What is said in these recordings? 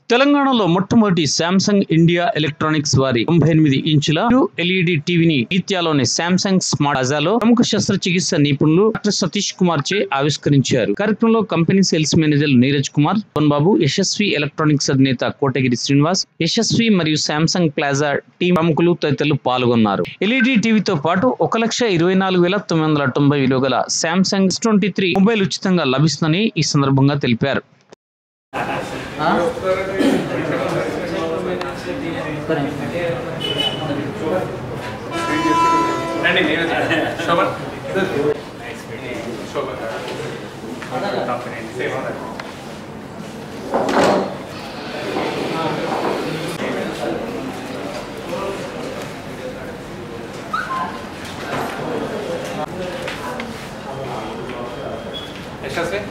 తెలంగాణలో మొట్టమొదటి Samsung India electronics వారి తొంభై ఎనిమిది ఇంచుల ఎల్ఈడి టీవీని ఈత్యాలోని శాంసంగ్ స్మార్ట్ ప్లాజాలో ప్రముఖ శస్త్రచికిత్స నిపుణులు డాక్టర్ సతీష్ కుమార్ చే ఆవిష్కరించారు కార్యక్రమంలో company sales manager Neeraj Kumar Pavan Babu Yashasvi electronics అధినేత కోటగిరి శ్రీనివాస్ యశస్వి మరియు శాంసంగ్ ప్లాజా టీం ప్రముఖులు తదితరులు పాల్గొన్నారు ఎల్ఈడి టీవీతో పాటు ఒక లక్ష ఇరవై నాలుగు వేల తొమ్మిది వందల తొంభై విలువ గల శాంసంగ్ ట్వంటీ త్రీ మొబైల్ ఉచితంగా లభిస్తుందని ఈ సందర్భంగా తెలిపారు రండి నేను Shobhan Shobhan company same Yashasvi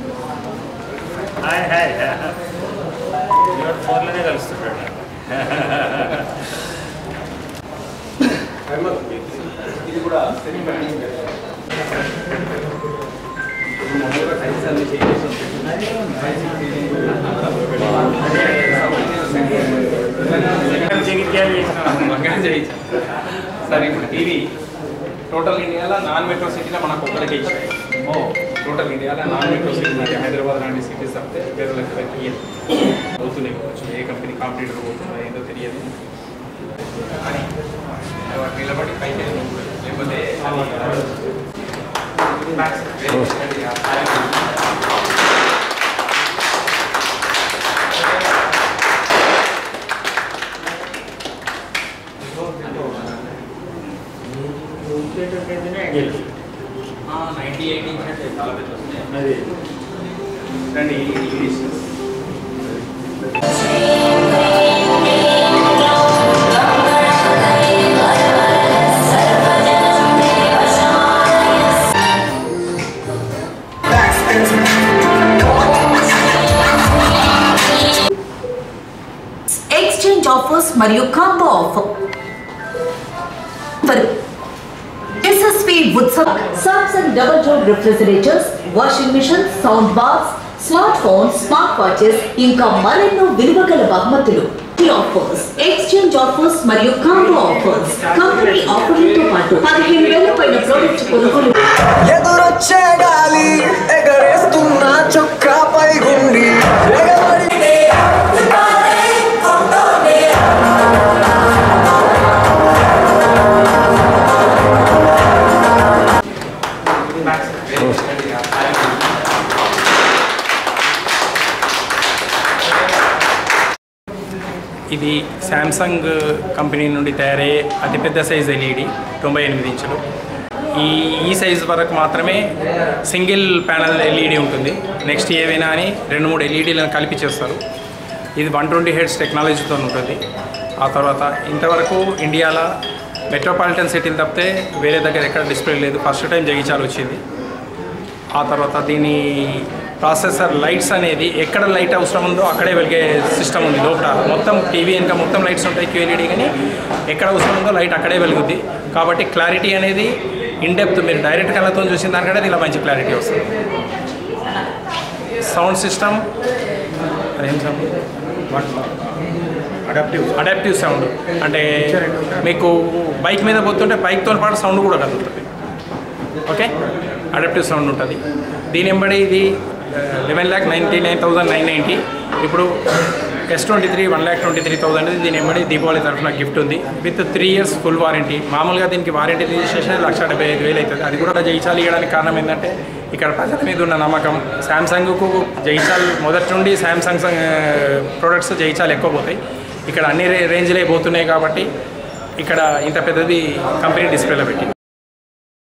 hi hi ఇవాళ ఫోన్లోనే కలుస్తుంటాడు ఇది కూడా జగిత్యాల చేసిన సరే ఇప్పుడు టీవీ టోటల్ ఇండియాలో నాన్ మెట్రో సిటీలో మనకు ఒక్కరికి ఇచ్చాయి ఓ టోటల్ ఇండియాలో నాన్ మెట్రో సిటీ అంటే హైదరాబాద్ లాంటి సిటీస్ తప్పితే వేరే లెక్కలకి ఇయ్యదు అవుతున్నాయి కొంచెం ఏ కంపెనీ కాంపిటీటర్ పోతుందో ఏందో తెలియదు కానీ వాటి నిలబడి పైకి లేకపోతే నైంటీ ఎయిట్ ఇంచ్ అంటే చాలా పెద్ద వస్తుంది అది రండి ఇంగ్లీష్ ఎక్స్చేంజ్ ఆఫర్స్ మరియు combo offer for SSP Utsav Samsung double door refrigerators washing machine sound box smartphone smart watches ఇంకా మరెన్నో విలువగల బహుమతులు ఈ ఆఫర్స్ ఎక్స్చేంజ్ ఆఫర్స్ మరియు కాంబో ఆఫర్స్ కంపెనీ ఆఫర్లతో పాటు పదిహేను వేల పైన ప్రోడక్ట్ కొనుగోలు ఎదురొచ్చే గాలి ఎగరేస్తున్న చొక్కాపై గుండి ఎగబడి ఇది శాంసంగ్ కంపెనీ నుండి తయారయ్యే అతిపెద్ద సైజ్ ఎల్ఈడి తొంభై ఎనిమిది ఇంచులు ఈ ఈ సైజ్ వరకు మాత్రమే సింగిల్ ప్యానల్ ఎల్ఈడి ఉంటుంది నెక్స్ట్ ఏవైనా అని రెండు మూడు ఎల్ఈడీలను కలిపి చేస్తారు ఇది వన్ ట్వంటీ హెడ్స్ టెక్నాలజీతో ఉంటుంది ఆ తర్వాత ఇంతవరకు ఇండియాలో మెట్రోపాలిటన్ సిటీలు తప్పితే వేరే దగ్గర ఎక్కడ డిస్ప్లే లేదు ఫస్ట్ టైం జగిచాలు వచ్చింది ఆ తర్వాత దీని ప్రాసెసర్ లైట్స్ అనేది ఎక్కడ లైట్ అవసరం ఉందో అక్కడే వెలిగే సిస్టమ్ ఉంది లోపల మొత్తం టీవీ వెనుక మొత్తం లైట్స్ ఉంటాయి క్యూఎల్ఈడి కానీ ఎక్కడ అవసరం ఉందో లైట్ అక్కడే వెలుగుద్ది కాబట్టి క్లారిటీ అనేది ఇన్డెప్త్ మీరు డైరెక్ట్ కళ్ళతో చూసిన దానికంటే ఇలా మంచి క్లారిటీ వస్తుంది సౌండ్ సిస్టమ్ అదేం సౌండ్ అడాప్టివ్ అడాప్టివ్ సౌండ్ అంటే మీకు బైక్ మీద పోతుంటే బైక్తో పాటు సౌండ్ కూడా కదులుతుంది ఓకే అడాప్టివ్ సౌండ్ ఉంటుంది దీని వెంబడి ఇది eleven lakh ninety nine thousand nine ninety ఇప్పుడు S twenty three one lakh twenty three thousand దీని వెంబడి దీపావళి తరఫున గిఫ్ట్ ఉంది with three years full warranty మామూలుగా దీనికి వారంటీ రిజిస్ట్రేషన్ లక్ష డెబ్బై ఐదు వేలు అవుతుంది అది కూడా జైచాల్ ఇవ్వడానికి కారణం ఏంటంటే ఇక్కడ ప్రజల మీద ఉన్న నమ్మకం శాంసంగ్కు జైచాల్ మొదటి నుండి శాంసంగ్ ప్రొడక్ట్స్ జైచాల్ ఎక్కువ పోతాయి ఇక్కడ అన్ని రే- రేంజ్లే పోతున్నాయి కాబట్టి ఇక్కడ ఇంత పెద్దది కంపెనీ డిస్ప్లేలో పెట్టి